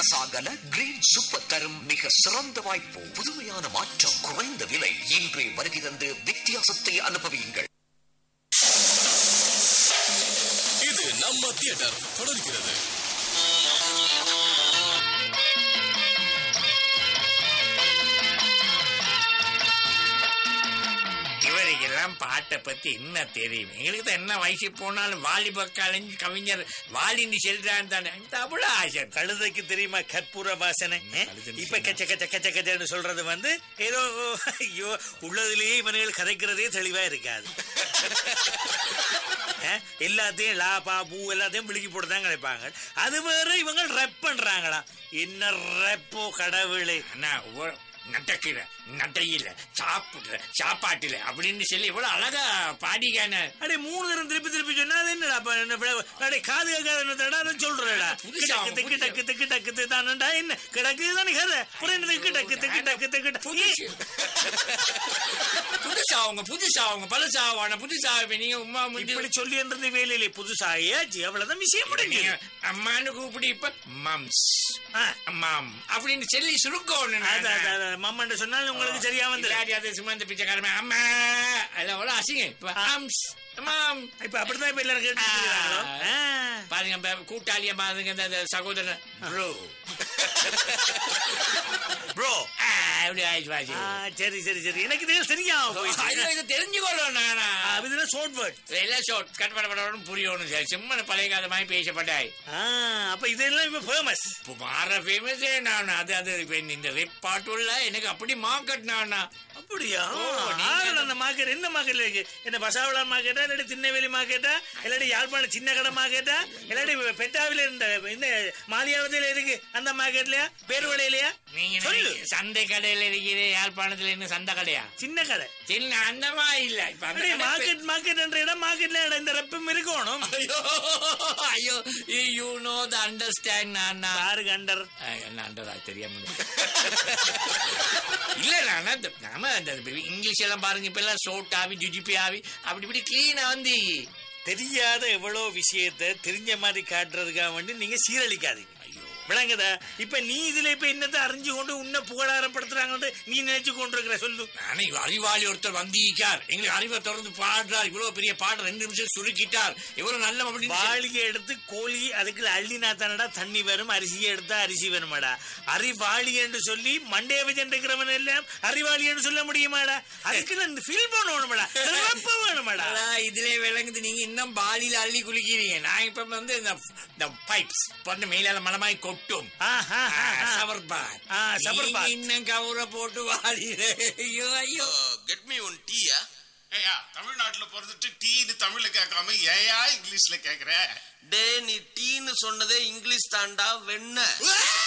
Kasagala green super தரும் மிக சிறந்த வாய்ப்பு புதுமையான மாற்றம் குறைந்த விலை இன்றே வருகை தந்து வித்தியாசத்தை அனுபவியுங்கள் இது நம்ம தியேட்டர் தொடர்கிறது இவருக்கெல்லாம் பாட்டை பத்தி என்ன தெரியும் எங்களுக்கு தான் என்ன வயசு போனாலும் வாலிப கலைஞர் கவிஞர் வாலின்னு செல்றான் தானே அவ்வளோ ஆசை கழுதைக்கு தெரியுமா கற்பூர வாசனை கழுதை இப்ப கச்ச கச்ச கச்ச கச்சன்னு சொல்றது வந்து ஏதோ ஐயோ உள்ளதுலயே இவனுகள் கதைக்கிறதே தெளிவா இருக்காது அஹ், எல்லாத்தையும் லா பா பூ எல்லாத்தையும் விழுக்கி போட்டு தான் கிடைப்பாங்க அது வேற இவங்க ரெப் பண்றாங்களா என்ன ரெப்போ கடவுளே அண்ணா ஒ- நடக்கிற நடையில சாப்பிடுற சாப்பாட்டுல அப்படின்னு சொல்லி இவ்வளவு அழகா பாடிக்கான அடே மூணு தரம் திருப்பி திருப்பி சொன்னா அது என்னடா அப்ப என்ன பிழை? அடே காது கேட்காத அதை சொல்றடா புதுசா, கிடக்கு திக்கு புதுசா. டக்கு திக்கு டக்கு தானடா என்ன கிடக்கு தானே கதை அப்புறம் என்ன திக்கு டக்கு திக்கு டக்கு திக்கு டக்கு புதுசு புதுசா அவங்க புதுசா அவங்க பழசா வான புதுசா இப்ப நீங்க உமா இப்படி முடி சொல்லி இருந்தது வேலையிலே புதுசாயாச்சு அவ்வளவுதான் விஷயம் முடிஞ்சு நீங்க அம்மான்னு கூப்பிடி இப்ப மம்ஸ் ஆ. மாம் அப்படின்னு சொல்லி சுருக்கணும் அது, அது, அது, மம்மன்னு சொன்னாலும் உங்களுக்கு சரியா வந்து இல்லாட்டி அது சும்மா இந்த பிச்சைக்காரமே அம்மா அதெல்லாம் அவ்வளவு அசிங்க இப்ப அம்ஸ் மாம் இப்ப அப்படித்தான் இப்ப எல்லாரும் கேட்டு பாருங்க இப்ப கூட்டாளியா பாருங்க இந்த- இந்த சகோதரன் ப்ரோ ப்ரோ அப்படி ஆயிடுச்சு வாசி சரி சரி சரி எனக்கு இது சரியா போயிடுச்சு ஐயோ, இது தெரிஞ்சுக்கொள்ளும் நானா இதுல ஷார்ட் வேர்ட் எல்லாம் ஷோட் கட் பண்ண பண்ணணும் புரியணும் சார் சும்மா பழைய கால மாதிரி பேசப்பட்டாய் அப்ப இதெல்லாம் இப்ப ஃபேமஸ் இப்போ மாற ஃபேமஸே நான் அது அது இப்ப இந்த ரெப் பாட்டுள்ள எனக்கு அப்படி மார்க்கெட் நானா அப்படியா ஓ, நீங்க- ஆகல அந்த மார்க்கெட் என்ன மார்க்கெட்ல இருக்கு என்ன பசாவளா மார்க்கெட்டா இல்லாட்டி திருநெல்வேலி மார்க்கெட்டா இல்லாட்டி யாழ்ப்பாணம் சின்ன கடை மார்க்கெட்டா இல்லாட்டி பெட்டாவில இருந்த இந்த மாலியாவதில இருக்கு அந்த மார்க்கெட்லயா பேருவளையிலயா நீங்க சொல்லு நினைக்க- சந்தை கடையில இருக்கிற யாழ்ப்பாணத்துல என்ன சந்தை கடையா சின்ன கடை சின்ன அந்த மாதிரி இல்ல இப்ப அந்த கடை மார்க்கெட் மார்க்கெட் என்ற இடம் மார்க்கெட்ல இடம் இந்த ரெப்பும் இருக்கணும் ஐயோ ஐயோ யூ நோ த அண்டர்ஸ்டாண்ட் நான் யாருக்கு அண்டர் என்ன அண்டரா தெரியாம இல்ல நானா இந்த- நாம இந்த இங்கிலீஷ் எல்லாம் பாருங்க இப்ப எல்லாம் சோட் ஆவி ஜுஜிபி ஆவி அப்படி இப்படி கிளீனா வந்து தெரியாத எவ்வளவு விஷயத்தை தெரிஞ்ச மாதிரி காட்டுறதுக்காக வேண்டி நீங்க சீரழிக்காதீங்க ஐயோ விளங்குதா இப்ப நீ இதுல இப்ப என்னத்தை அறிஞ்சு கொண்டு உன்னை புகழாரப்படுத்துறாங்கன்னு நீ நினைச்சு கொண்டிருக்கிற சொல்லு நானே இவ்வளவு அறிவாளி ஒருத்தர் வந்திருக்கார் எங்களுக்கு அறிவை தொடர்ந்து பாடுறார் இவ்வளவு பெரிய பாட்டு ரெண்டு நிமிஷம் சுருக்கிட்டார் இவ்வளவு நல்ல அப்படின்னு சொல்லி- வாளியை எடுத்து கோழி அதுக்குள்ள அள்ளினா தானடா தண்ணி வரும் அரிசியை எடுத்தா அரிசி வருமாடா அறிவாளி என்று சொல்லி மண்டே வச்சுருக்கிறவன் எல்லாம் அறிவாளி என்று சொல்ல முடியுமாடா அதுக்கு நான் ஃபீல் பண்ணணுமாடா சிறப்பு வேணுமாடா ஆனா, இதுல விளங்குது நீங்க இன்னும் பாலியில அள்ளி குளிக்கிறீங்க நான் இப்ப வந்து இந்த இந்த பைப்ஸ் பண்ண மேலால மலமாய் கொட்டும் ஆஹா, ஆஹா. சவர் பாத் ஆ, சவர் பாத். இன்னும் கவுர போட்டு வாடியில ஐயோ ஐயோ கெட் மீ ஒன் டீயா ஏயா தமிழ்நாட்டுல பிறந்துட்டு டீன்னு தமிழ்ல கேட்காம ஏயா இங்கிலீஷ்ல கேக்குற டே நீ டீன்னு சொன்னதே இங்கிலீஷ் தாண்டா வெண்ண